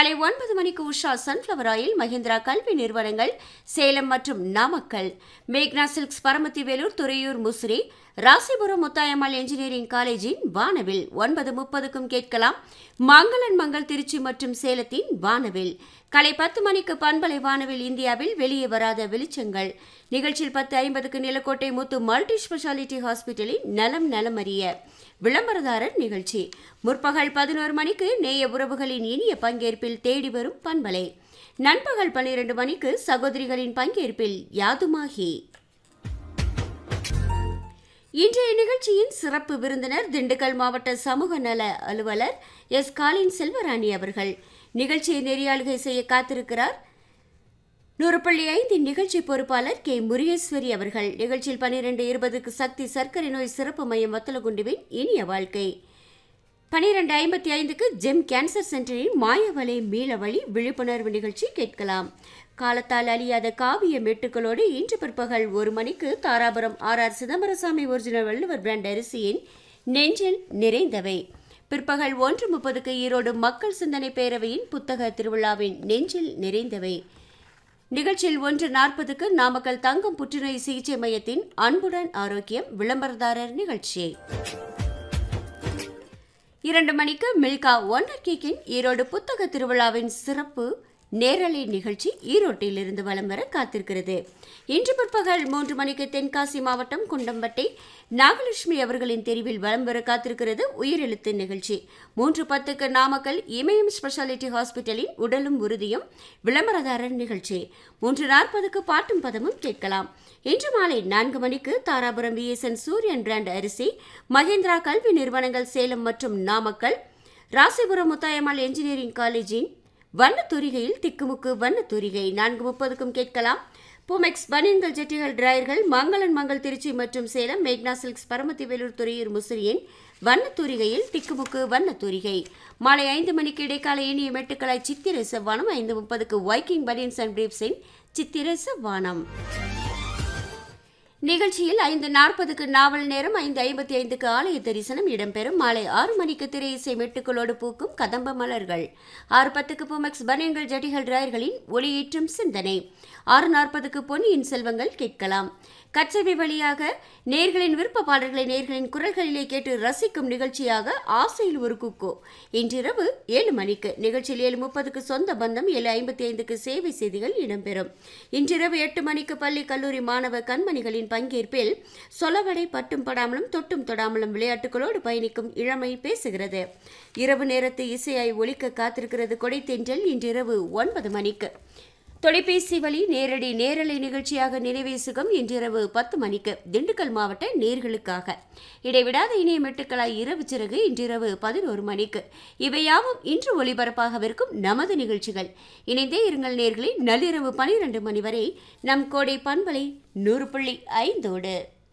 காலை ஒன்பது மணிக்கு உஷா சன்ஃப்ளவர் ஆயில் மஹிந்திரா கல்வி நிறுவனங்கள் சேலம் மற்றும் நாமக்கல் மேக்னா சில்க்ஸ் பரமத்தி வேலூர் துறையூர் முசிறி ராசிபுரம் முத்தாயம்மாள் என்ஜினியரிங் காலேஜின் வானவில் ஒன்பது முப்பதுக்கும் கேட்கலாம் மங்களன் மங்கள் திருச்சி மற்றும் சேலத்தின் வானவில் காலை பத்து மணிக்கு பண்பலை வானவில் இந்தியாவில் வெளியே வராத வெளிச்சங்கள் நிகழ்ச்சியில் பத்து ஐம்பதுக்கு நிலக்கோட்டை முத்து மல்டி ஸ்பெஷாலிட்டி ஹாஸ்பிட்டலின் நலம் நலமறிய விளம்பரதாரர் நிகழ்ச்சி முற்பகல் பதினோரு மணிக்கு நேய உறவுகளின் இனிய பங்கேற்பில் தேடி வரும் பண்பலை நண்பகல் பன்னிரண்டு மணிக்கு சகோதரிகளின் பங்கேற்பில் யாதுமாகி இன்றைய நிகழ்ச்சியின் சிறப்பு விருந்தினர் திண்டுக்கல் மாவட்ட சமூக நல அலுவலர் எஸ் காலின் செல்வராணி அவர்கள் நிகழ்ச்சியை நெறியாளுகை செய்ய காத்திருக்கிறார் நூறு புள்ளி ஐந்தின் நிகழ்ச்சி பொறுப்பாளர் கே முருகேஸ்வரி அவர்கள் நிகழ்ச்சியில் பன்னிரண்டு இருபதுக்கு சக்தி சர்க்கரை நோய் சிறப்பு மையம் வத்தலகுண்டுவின் இனிய வாழ்க்கை பனிரெண்டு ஐம்பத்தி ஐந்துக்கு ஜெம் கேன்சர் சென்டரின் மாயவலை மீளவழி விழிப்புணர்வு நிகழ்ச்சி கேட்கலாம் காலத்தால் அழியாத காவிய மெட்டுக்களோடு இன்று பிற்பகல் ஒரு மணிக்கு Dharapuram R R Chidambarasamy original Valluvar brand அரிசியின் நெஞ்சில் நிறைந்தவை பிற்பகல் ஒன்று முப்பதுக்கு ஈரோடு மக்கள் சிந்தனை பேரவையின் புத்தக திருவிழாவின் நெஞ்சில் நிறைந்தவை நிகழ்ச்சியில் ஒன்று நாற்பதுக்கு நாமக்கல் தங்கம் புற்றுநோய் சிகிச்சை மையத்தின் அன்புடன் ஆரோக்கியம் விளம்பரதாரர் நிகழ்ச்சி இரண்டு மணிக்கு மில்கா ஒண்டர் கேக்கின் ஈரோடு புத்தக திருவிழாவின் சிறப்பு நேரலை நிகழ்ச்சி ஈரோட்டில் இருந்து வலம் வர காத்திருக்கிறது இன்று பிற்பகல் மூன்று மணிக்கு தென்காசி மாவட்டம் குண்டம்பட்டை நாகலட்சுமி அவர்களின் தெரிவில் வலம் வர காத்திருக்கிறது உயிரெழுத்து நிகழ்ச்சி மூன்று பத்துக்கு நாமக்கல் இமயம் ஸ்பெஷாலிட்டி ஹாஸ்பிட்டலின் உடலும் உறுதியும் விளம்பரதாரர் நிகழ்ச்சி மூன்று நாற்பதுக்கு பாட்டும் பதமும் கேட்கலாம் இன்று மாலை நான்கு மணிக்கு தாராபுரம் விஎஸ்என் சூரியன் பிராண்ட் அரிசி மகேந்திரா கல்வி நிறுவனங்கள் சேலம் மற்றும் நாமக்கல் ராசிபுரம் முத்தாயம்மாள் என்ஜினியரிங் காலேஜின் வண்ணத்தூரிகையில் திக்குமுக்கு வண்ணத்தூரிகை நான்கு முப்பதுக்கும் கேட்கலாம் பூமெக்ஸ் பனியன்கள் ஜெட்டிகள் டிராயர்கள் மங்களன் மங்கள் திருச்சி மற்றும் சேலம் மேக்னா சில்க்ஸ் பரமத்தி வேலூர் துறையூர் முசிறியின் வண்ணத்தூரிகையில் திக்குமுக்கு வண்ணத்தூரிகை மாலை ஐந்து மணிக்கு இடைக்கால இனிய மெட்டுக்களாய் சித்திர செவ்வானம் ஐந்து முப்பதுக்கு வைக்கிங் பனியன்ஸ் அண்ட் பிரீப்ஸின் சித்திர செவ்வானம் நிகழ்ச்சியில் ஐந்து நாற்பதுக்கு நாவல் நேரம் ஐந்து ஐம்பத்தி ஐந்துக்கு ஆலய தரிசனம் இடம்பெறும் மாலை ஆறு மணிக்கு திரை இசை மெட்டுக்களோடு பூக்கும் கதம்ப மலர்கள் ஆறு பத்துக்கு பூமெக்ஸ் பனியன்கள் ஜட்டிகள் டிராயர்களின் ஒளியேற்றும் சிந்தனை ஆறு நாற்பதுக்கு பொன்னியின் செல்வங்கள் கேட்கலாம் கச்சேரி வழியாக நேர்களின் விருப்ப பாடல்களை நேர்களின் குரல்களிலே கேட்டு ரசிக்கும் நிகழ்ச்சியாக ஆசையில் ஒரு குக்கோ இன்றிரவு ஏழு மணிக்கு நிகழ்ச்சியில் ஏழு முப்பதுக்கு சொந்த பந்தம் ஏழு ஐம்பத்தி ஐந்துக்கு சேவை செய்திகள் இடம்பெறும் இன்றிரவு எட்டு மணிக்கு பள்ளி கல்லூரி மாணவ கண்மணிகளின் பங்கேற்பில் சொலவடை பட்டும் படாமலும் தொட்டும் தொடாமலும் விளையாட்டுகளோடு பயணிக்கும் இளமை பேசுகிறது இரவு நேரத்து இசையாய் ஒலிக்க காத்திருக்கிறது கொடைத்தென்றல் இன்றிரவு ஒன்பது மணிக்கு தொலைபேசி வழி நேரடி நேரலை நிகழ்ச்சியாக நினைவேசுகம் இன்றிரவு பத்து மணிக்கு திண்டுக்கல் மாவட்ட நேர்களுக்காக இடைவிடாத இணைய மெட்டுக்களாய் இரவு சிறகு இன்றிரவு பதினோரு மணிக்கு இவையாவும் இன்று ஒளிபரப்பாகவிருக்கும் நமது நிகழ்ச்சிகள் இணைந்தே இருங்கள் நேர்களை நள்ளிரவு பனிரெண்டு மணி வரை நம் கோடை பண்பலை நூறு புள்ளி ஐந்தோடு